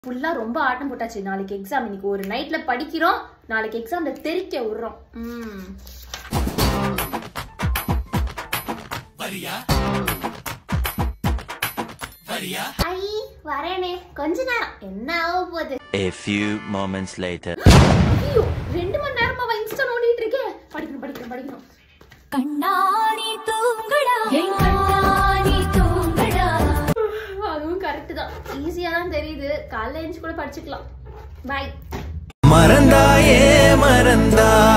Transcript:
ஃபுல்லா ரொம்ப ஆட்டம் போட்டாச்சு நாளைக்கு எக்ஸாம் இன்னைக்கு ஒரு நைட்ல படிக்கிறோம் நாளைக்கு எக்ஸாம்ல தெரிக்க விடுறோம் ம் ஐ வரேனே கொஞ்ச நேரம் என்ன ஆக போகுது A few moments later. ஐயோ ரெண்டு மணி நேரமா இன்ஸ்டா நோண்டிட்டு இருக்கேன் படிக்கணும் படிக்கணும் படிக்கணும் கண்ணாடி தூங்குடா என் கண்ணாடி தூங்குடா அதுவும் கரெக்ட் தான் ஈஸியா தான் தெரியுது காலைல எழுந்து கூட படிச்சுக்கலாம் பை மறந்தாயே மறந்தா